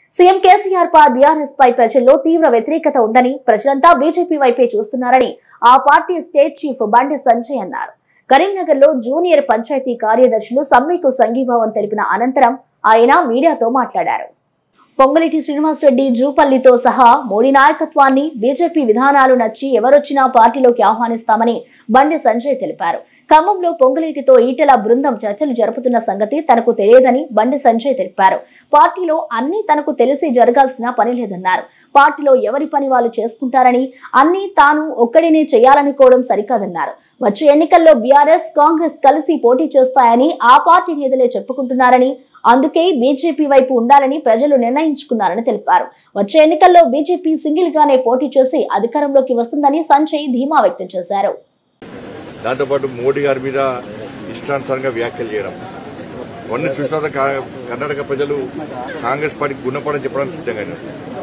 CM KCR పై బీఆర్ఎస్ పై ప్రజల్లో తీవ్ర వ్యతిరేకత ఉందని ప్రజలంతా బీజేపీ వైపే చూస్తున్నారని ఆ పార్టీ స్టేట్ చీఫ్ బండి సంజయ్ అన్నారు కరీంనగర్ లో జూనియర్ పంచాయతీ కార్యదర్శులు సమ్మెకు సంఘీభావం తెలిపిన అనంతరం ఆయన మీడియాతో మాట్లాడారు పొంగులేటి శ్రీనివాసరెడ్డి జూపల్లితో సహా మోడీ నాయకత్వాన్ని బీజేపీ విధానాలు నచ్చి ఎవరొచ్చినా పార్టీలోకి ఆహ్వానిస్తామని బండి సంజయ్ తెలిపారు ఖమ్మంలో పొంగులేటితో ఈటెల బృందం చర్చలు జరుపుతున్న సంగతి తనకు తెలియదని బండి సంజయ్ తెలిపారు పార్టీలో అన్ని తనకు తెలిసి జరగాల్సిన పని లేదన్నారు పార్టీలో ఎవరి పని వాళ్ళు చేసుకుంటారని అన్ని తాను ఒక్కడినే చేయాలనుకోవడం సరికాదన్నారు వచ్చే ఎన్నికల్లో బీఆర్ఎస్ కాంగ్రెస్ కలిసి పోటీ చేస్తాయని ఆ పార్టీ నేతలే చెప్పుకుంటున్నారని అందుకే బీజేపీ వైపు ఉండాలని ప్రజలు నిర్ణయించుకున్నారని తెలిపారు వచ్చే ఎన్నికల్లో బీజేపీ సింగిల్ గానే పోటీ చేసి అధికారంలోకి వస్తుందని సంజయ్ ధీమా వ్యక్తం చేశారు దాంతోపాటు మోడీ గారి మీద ఇష్టానుసారంగా వ్యాఖ్యలు చేయడం అవన్నీ చూసిన తర్వాత కా- కర్ణాటక ప్రజలు కాంగ్రెస్ పార్టీకి గుణపడని చెప్పడానికి సిద్ధంగా ఉన్నారు.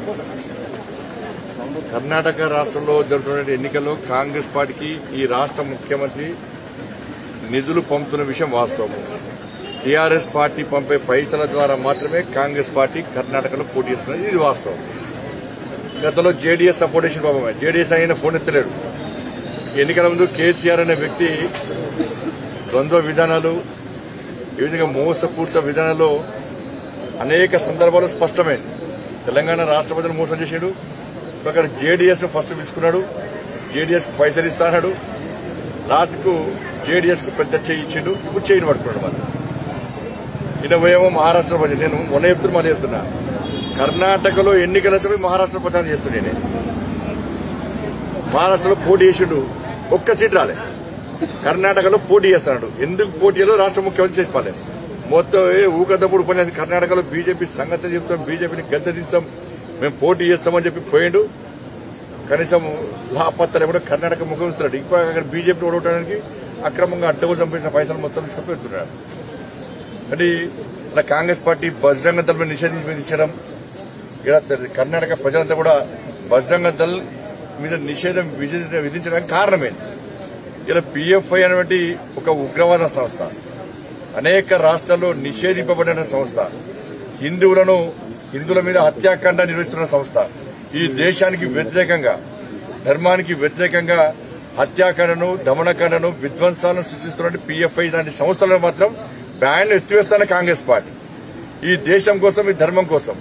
కర్ణాటక రాష్ట్రంలో జరుగుతున్న ఎన్నికల్లో కాంగ్రెస్ పార్టీకి ఈ రాష్ట్ర ముఖ్యమంత్రి నిధులు పంపుతున్న విషయం వాస్తవం టీఆర్ఎస్ పార్టీ పంపే పైసల ద్వారా మాత్రమే కాంగ్రెస్ పార్టీ కర్ణాటకలో పోటీ చేస్తున్నది ఇది వాస్తవం గతంలో జేడీఎస్ సపోర్ట్ చేసిన పాపమే జేడీఎస్ అయిన ఫోన్ ఎత్తలేడు ఎన్నికల ముందు కేసీఆర్ అనే వ్యక్తి ద్వంద్వ విధానాలు ఈ విధంగా మోసపూర్త విధానాల్లో అనేక సందర్భాలు స్పష్టమైంది తెలంగాణ రాష్ట్ర ప్రజలు మోసం చేశాడు ప్రకారం జేడీఎస్ ఫస్ట్ పిలుచుకున్నాడు జేడీఎస్ పైసలు ఇస్తాడు లాస్ట్కు జేడీఎస్ కు పెద్ద చేయి ఇచ్చిండు ఇప్పుడు చేయని పడుకున్నాడు మరి ఇరవై ఏమో మహారాష్ట్ర ప్రజలు నేను మొన్న చెప్తున్నా మళ్ళీ చెప్తున్నా కర్ణాటకలో ఎన్నికలతో మహారాష్ట్ర ప్రచారం చేస్తున్నా నేను మహారాష్ట్రలో పోటీ చేసిండు ఒక్క సీట్ రాలే కర్ణాటకలో పోటీ చేస్తున్నాడు ఎందుకు పోటీ చేయాలో రాష్ట్ర ముఖ్యమంత్రి చెప్పాలి మొత్తం ఏ ఊకదప్పుడు ఉపన్యాసం కర్ణాటకలో బీజేపీ సంగతి చెప్తాం బీజేపీని గద్దె తీస్తాం మేము పోటీ చేస్తామని చెప్పి పోయిండు కనీసం లాపత్తలు కూడా కర్ణాటక ముఖ్యమంత్రి ఇప్పుడు అక్కడ బీజేపీ ఓడవడానికి అక్రమంగా అడ్డగోలు చంపేసిన పైసలు మొత్తం తీసుకొని పెడుతున్నాడు అంటే ఇలా కాంగ్రెస్ పార్టీ బజరంగ దళ నిషేధించి మీద ఇచ్చడం ఇలా కర్ణాటక ప్రజలంతా కూడా బజరంగ దళ్ మీద నిషేధం విధి- విధించడానికి కారణమేంటి ఇలా పిఎఫ్ఐ అనేటువంటి ఒక ఉగ్రవాద సంస్థ అనేక రాష్ట్రాల్లో నిషేధింపబడిన సంస్థ హిందువులను హిందువుల మీద హత్యాకాండ నిర్వహిస్తున్న సంస్థ ఈ దేశానికి వ్యతిరేకంగా ధర్మానికి వ్యతిరేకంగా హత్యాకాండను దమనకాండను విధ్వంసాలను సృష్టిస్తున్న పిఎఫ్ఐ లాంటి సంస్థలను మాత్రం బ్యాన్ ఎత్తివేస్తున్న కాంగ్రెస్ పార్టీ ఈ దేశం కోసం ఈ ధర్మం కోసం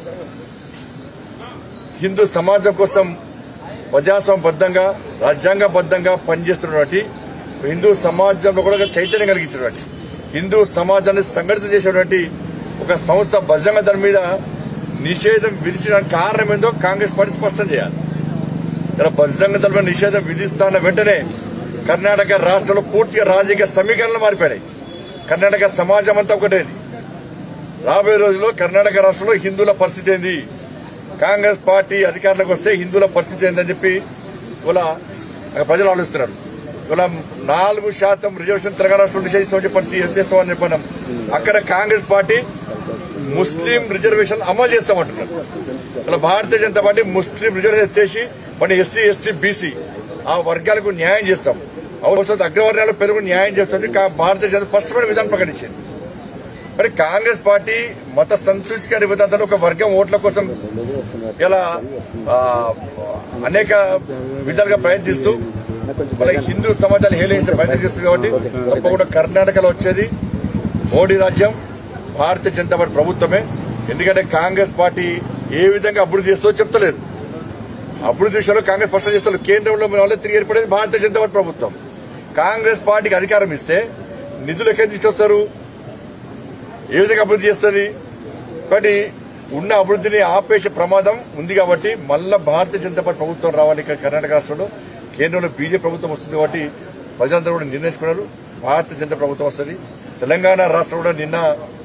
హిందూ సమాజం కోసం ప్రజాస్వామ్యబద్దంగా రాజ్యాంగబద్దంగా పనిచేస్తున్నటువంటి హిందూ సమాజంలో కూడా చైతన్యం కలిగించినటువంటి హిందూ సమాజాన్ని సంఘటిత చేసినటువంటి ఒక సంస్థ బజరంగ దాని మీద నిషేధం విధించడానికి కారణం ఏందో కాంగ్రెస్ పార్టీ స్పష్టం చేయాలి ఇలా బజరంగ దళ మీద నిషేధం విధిస్తాన్న వెంటనే కర్ణాటక రాష్ట్రంలో పూర్తిగా రాజకీయ సమీకరణలు మారిపోయాయి కర్ణాటక సమాజం అంతా ఒకటేది రాబోయే రోజుల్లో కర్ణాటక రాష్ట్రంలో హిందువుల పరిస్థితి ఏంది కాంగ్రెస్ పార్టీ అధికారంలోకి వస్తే హిందువుల పరిస్థితి ఏందని చెప్పి ఇలా అక్కడ ప్రజలు ఆలోచిస్తున్నారు ఇలా నాలుగు శాతం రిజర్వేషన్ తెలంగాణ రాష్ట్రంలో నిషేధిస్తామని చెప్పి ఎత్తేస్తామని చెప్పాం అక్కడ కాంగ్రెస్ పార్టీ ముస్లిం రిజర్వేషన్ అమలు చేస్తామంటున్నారు ఇలా భారతీయ జనతా పార్టీ ముస్లిం రిజర్వేషన్ ఎత్తేసి మన ఎస్సీ ఎస్టీ బీసీ ఆ వర్గాలకు న్యాయం చేస్తాం అవసరం అగ్రవర్ణాల పెరుగు న్యాయం చేస్తుంది కా- భారతీయ జనతా స్పష్టమైన విధానం ప్రకటించింది మరి కాంగ్రెస్ పార్టీ మత సంతృష్టికర విధానంలో ఒక వర్గం ఓట్ల కోసం ఇలా ఆ, అనేక విధాలుగా ప్రయత్నిస్తూ మన హిందూ సమాజాన్ని హేళించే ప్రయత్నం చేస్తుంది కాబట్టి తప్పకుండా కర్ణాటకలో వచ్చేది మోడీ రాజ్యం భారతీయ జనతా పార్టీ ప్రభుత్వమే ఎందుకంటే కాంగ్రెస్ పార్టీ ఏ విధంగా అభివృద్ధి చేస్తుందో చెప్తలేదు అభివృద్ధి విషయంలో కాంగ్రెస్ స్పష్టం చేస్తారు కేంద్రంలో మన వల్ల తిరిగి ఏర్పడేది భారతీయ జనతా పార్టీ ప్రభుత్వం కాంగ్రెస్ పార్టీకి అధికారం ఇస్తే నిధులు ఎక్కడి నుంచి వస్తారు ఏ విధంగా అభివృద్ధి చేస్తుంది కాబట్టి ఉన్న అభివృద్ధిని ఆపేసే ప్రమాదం ఉంది కాబట్టి మళ్ళా భారతీయ జనతా పార్టీ ప్రభుత్వం రావాలి ఇక్కడ కర్ణాటక రాష్ట్రంలో కేంద్రంలో బీజేపీ ప్రభుత్వం వస్తుంది కాబట్టి ప్రజలందరూ కూడా నిర్ణయించుకున్నారు భారతీయ జనతా ప్రభుత్వం వస్తుంది తెలంగాణ రాష్ట్రం కూడా నిన్న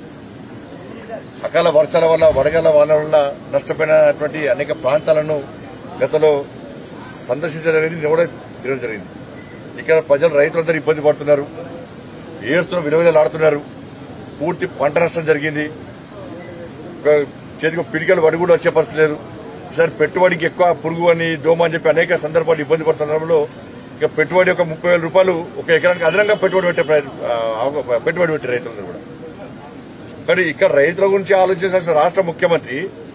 అకాల వర్షాల వల్ల వడగళ్ల వాన వల్ల నష్టపోయినటువంటి అనేక ప్రాంతాలను గతంలో సందర్శించడం జరిగింది నేను కూడా తిరగడం జరిగింది ఇక్కడ ప్రజలు రైతులందరూ ఇబ్బంది పడుతున్నారు ఏడుస్తున్న విలువలాడుతున్నారు పూర్తి పంట నష్టం జరిగింది ఒక చేతికి పిడికలు వడి కూడా వచ్చే పరిస్థితి లేదు ఈసారి పెట్టుబడికి ఎక్కువ పురుగు అని దోమ అని చెప్పి అనేక సందర్భాలు ఇబ్బంది పడుతున్న ఇక పెట్టుబడి ఒక ముప్పై వేల రూపాయలు ఒక ఎకరానికి అదనంగా పెట్టుబడి పెట్టే ప్రయత్నం ఆ, అవక- పెట్టుబడి పెట్టే రైతులందరూ కూడా కానీ ఇక్కడ రైతుల గురించి ఆలోచించాల్సిన రాష్ట్ర ముఖ్యమంత్రి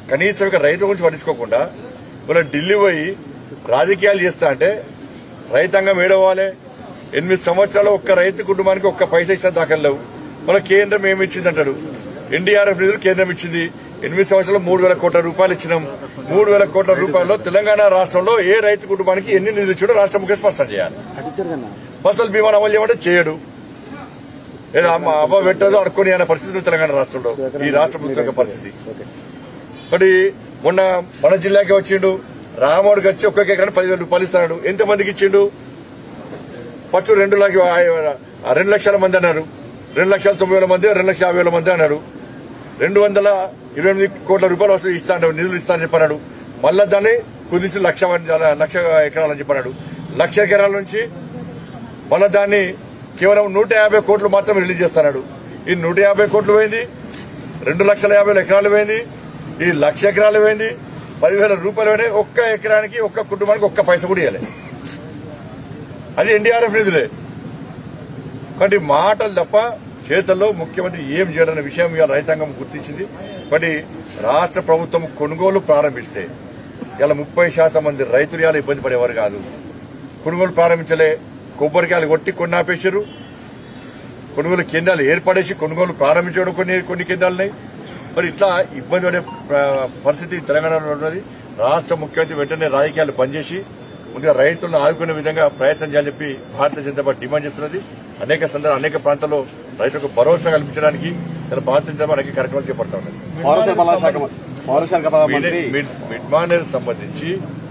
కనీసం ఇక రైతు గురించి పట్టించుకోకుండా మనం ఢిల్లీ పోయి రాజకీయాలు చేస్తా అంటే రైతాంగం ఏడవాలి ఎనిమిది సంవత్సరాలు ఒక్క రైతు కుటుంబానికి ఒక్క పైసా ఇచ్చిన దాఖలు లేవు మన కేంద్రం ఏమి ఇచ్చింది అంటాడు ఎన్డీఆర్ఎఫ్ నిధులు కేంద్రం ఇచ్చింది ఎనిమిది సంవత్సరాలు మూడు వేల కోట్ల రూపాయలు ఇచ్చినాం మూడు వేల కోట్ల రూపాయల్లో తెలంగాణ రాష్ట్రంలో ఏ రైతు కుటుంబానికి ఎన్ని నిధులు ఇచ్చాడో రాష్ట్ర ముఖ్య స్పష్టం చేయాలి ఫసల్ బీమా అమలు చేయమంటే చేయడు ఏదో అమ్మ అవ్వ పెట్టదు అనుకుని అనే పరిస్థితులు తెలంగాణ రాష్ట్రంలో ఈ రాష్ట్ర ప్రభుత్వం యొక్క పరిస్థితి మరి మొన్న మన జిల్లాకి వచ్చిండు రామోడికి వచ్చి ఒక్కొక్క ఎకరానికి పదివేల రూపాయలు ఇస్తున్నాడు ఎంత మందికి ఇచ్చిండు ఫస్ట్ రెండు లక్ష ఆ రెండు లక్షల మంది అన్నారు రెండు లక్షల తొంభై వేల మంది రెండు లక్షల యాభై వేల మంది అన్నాడు రెండు వందల ఇరవై ఎనిమిది కోట్ల రూపాయలు వస్తూ ఇస్తాను నిధులు ఇస్తానని చెప్పన్నాడు మళ్ళా దాన్ని కుదించి లక్ష మంది- లక్ష ఎకరాలని చెప్పన్నాడు లక్ష ఎకరాల నుంచి మళ్ళా దాన్ని కేవలం నూట యాభై కోట్లు మాత్రం రిలీజ్ చేస్తున్నాడు ఈ నూట యాభై కోట్లు పోయింది రెండు లక్షల యాభై వేల ఎకరాలు పోయింది ఈ లక్ష ఎకరాలు పోయింది పదివేల రూపాయలు పోయినాయి ఒక్క ఎకరానికి ఒక్క కుటుంబానికి ఒక్క పైసా కూడా ఇవ్వాలి అది ఎన్డీఆర్ఎఫ్ నిధులే కాబట్టి మాటలు తప్ప చేతల్లో ముఖ్యమంత్రి ఏం చేయడన్న విషయం ఇవాళ రైతాంగం గుర్తించింది కాబట్టి రాష్ట్ర ప్రభుత్వం కొనుగోలు ప్రారంభిస్తే ఇలా ముప్పై శాతం మంది రైతులు ఇవాళ ఇబ్బంది పడేవారు కాదు కొనుగోలు ప్రారంభించలే కొబ్బరికాయలు కొట్టి కొన్ని ఆపేశారు కొనుగోలు కేంద్రాలు ఏర్పడేసి కొనుగోలు ప్రారంభించడం కొన్ని కొన్ని కేంద్రాలున్నాయి మరి ఇట్లా ఇబ్బంది పడే ప్ర- పరిస్థితి తెలంగాణలో ఉన్నది రాష్ట్ర ముఖ్యమంత్రి వెంటనే రాజకీయాలు బంద్ ముందుగా రైతులను ఆదుకునే విధంగా ప్రయత్నం చేయాలని చెప్పి భారతీయ జనతా పార్టీ డిమాండ్ చేస్తున్నది అనేక సందర్భాలు అనేక ప్రాంతాల్లో రైతులకు భరోసా కల్పించడానికి ఇలా భారతీయ జనతా పార్టీ అనేక కార్యక్రమాలు చేపడతా ఉన్నది పౌరసరఫరాల శాఖ పౌరసరఫరాల మంత్రి మిడ్ మిడ్ మానేర్ సంబంధించి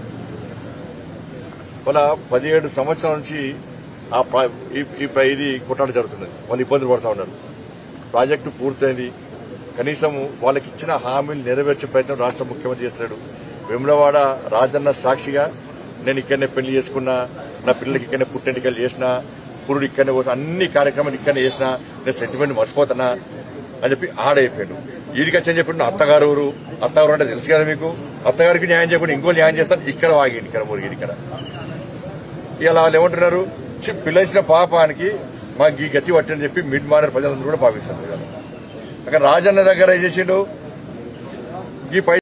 వాళ్ళ పదిహేడు సంవత్సరాల నుంచి ఆ ప్రా- ఈ- ఈ ప్ర- ఇది కొట్లాట జరుగుతున్నది వాళ్ళు ఇబ్బందులు పడుతూ ఉన్నారు ప్రాజెక్టు పూర్తయింది కనీసం వాళ్ళకి ఇచ్చిన హామీలు నెరవేర్చే ప్రయత్నం రాష్ట్ర ముఖ్యమంత్రి చేస్తున్నాడు వేములవాడ రాజన్న సాక్షిగా నేను ఇక్కడనే పెళ్లి చేసుకున్నా నా పిల్లలకి ఇక్కడనే పుట్టెంటికలు చేసిన పురుడు ఇక్కడనే పోసిన అన్ని కార్యక్రమాలు ఇక్కడనే చేసిన నేను సెంటిమెంట్ మర్చిపోతున్నా అని చెప్పి ఆడైపోయాడు ఈడికి వచ్చని చెప్పి నా అత్తగారు ఊరు అత్తగారు అంటే తెలుసు కదా మీకు అత్తగారికి న్యాయం చేయకుండా ఇంకో న్యాయం చేస్తారు ఇక్కడ వాగిండి ఇక్కడ మురిగిండి ఇక్కడ ఇలా వాళ్ళు ఏమంటున్నారు చి పిల్లసిన పాపానికి మాకు ఈ గతి పట్టని చెప్పి మిడ్ మానర్ ప్రజలందరూ కూడా భావిస్తారు అక్కడ రాజన్న దగ్గర ఏం చేసిండు ఈ పై